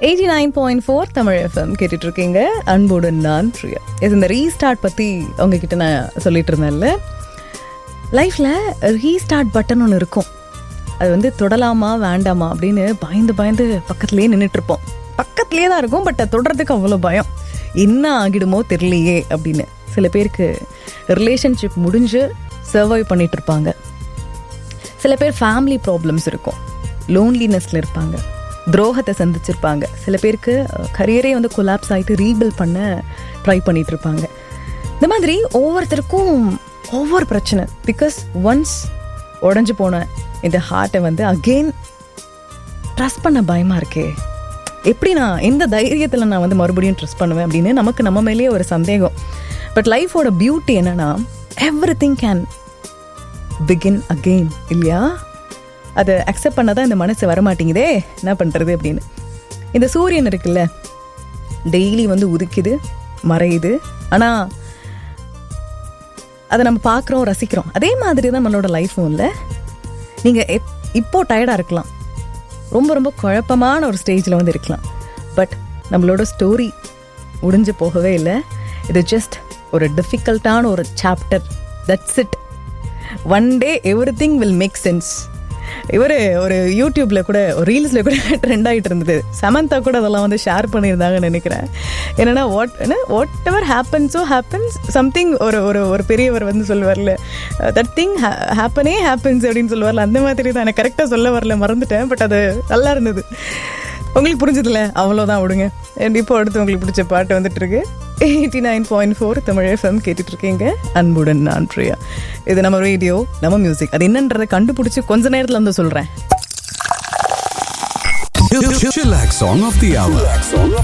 Eighty nine point four Tamil FM கேட்டுட்டு இருக்கீங்க அன்புடன் நான் பிரியா இது இந்த ரீஸ்டார்ட் பற்றி உங்ககிட்ட நான் சொல்லிட்டு இருந்தேன்ல லைஃப்பில் ரீஸ்டார்ட் பட்டன் ஒன்று இருக்கும் அது வந்து தொடலாமா வேண்டாமா அப்படின்னு பயந்து பயந்து பக்கத்துலேயே நின்றுட்டு இருப்போம் பக்கத்துலேயே தான் இருக்கும் பட் தொடறதுக்கு அவ்வளோ பயம் என்ன ஆகிடுமோ தெரியலையே அப்படின்னு சில பேருக்கு ரிலேஷன்ஷிப் முடிஞ்சு சர்வை பண்ணிட்டு இருப்பாங்க சில பேர் ஃபேமிலி ப்ராப்ளம்ஸ் இருக்கும் லோன்லினஸில் இருப்பாங்க துரோகத்தை சந்திச்சிருப்பாங்க சில பேருக்கு கரியரே வந்து கொலாப்ஸ் ஆகிட்டு ரீபில் பண்ண ட்ரை பண்ணிட்டு இருப்பாங்க இந்த மாதிரி ஒவ்வொருத்தருக்கும் ஒவ்வொரு பிரச்சனை பிகாஸ் ஒன்ஸ் உடஞ்சு போன இந்த ஹார்ட்டை வந்து அகெயின் ட்ரஸ்ட் பண்ண பயமாக இருக்கே எப்படி நான் எந்த தைரியத்தில் நான் வந்து மறுபடியும் ட்ரஸ்ட் பண்ணுவேன் அப்படின்னு நமக்கு நம்ம மேலேயே ஒரு சந்தேகம் பட் லைஃபோட பியூட்டி என்னன்னா everything can begin again இல்லையா அதை அக்செப்ட் பண்ணாதான் இந்த மனசு வரமாட்டேங்குதே என்ன பண்ணுறது அப்படின்னு இந்த சூரியன் இருக்குல்ல டெய்லி வந்து உதிக்குது மறையுது ஆனால் அதை நம்ம பார்க்குறோம் ரசிக்கிறோம் அதே மாதிரி தான் நம்மளோட லைஃப்பும் இல்லை நீங்கள் எப் இப்போ டயர்டாக இருக்கலாம் ரொம்ப ரொம்ப குழப்பமான ஒரு ஸ்டேஜில் வந்து இருக்கலாம் பட் நம்மளோட ஸ்டோரி முடிஞ்சு போகவே இல்லை இது ஜஸ்ட் ஒரு டிஃபிகல்ட்டான ஒரு chapter that's it one day everything will make sense இவர் ஒரு யூடியூப்ல கூட ரீல்ஸ்ல கூட ட்ரெண்ட் ஆகிட்டு இருந்தது சமந்தா கூட அதெல்லாம் வந்து ஷேர் பண்ணியிருந்தாங்கன்னு நினைக்கிறேன் என்னன்னா வாட் என்ன வாட் எவர் ஹேப்பன்ஸோ ஹேப்பன்ஸ் சம்திங் ஒரு ஒரு ஒரு பெரியவர் வந்து சொல்லுவார்ல தட் திங் ஹேப்பனே ஹேப்பன்ஸ் அப்படின்னு சொல்லுவார்ல அந்த மாதிரி தான் எனக்கு கரெக்டாக சொல்ல வரல மறந்துட்டேன் பட் அது நல்லா இருந்தது உங்களுக்கு புரிஞ்சதில்ல அவ்வளோதான் விடுங்க And இப்போ அடுத்து உங்களுக்கு பிடிச்ச பாட்டு வந்துட்டு இருக்கு eighty nine point four Tamil FM கேட்டுட்டு இருக்கீங்க அன்புடன் நான் பிரியா இது நம்ம ரேடியோ நம்ம மியூசிக் அது என்னன்றதை கண்டுபிடிச்சு கொஞ்ச நேரத்துல வந்து சொல்றேன் Chillax Song of the Hour.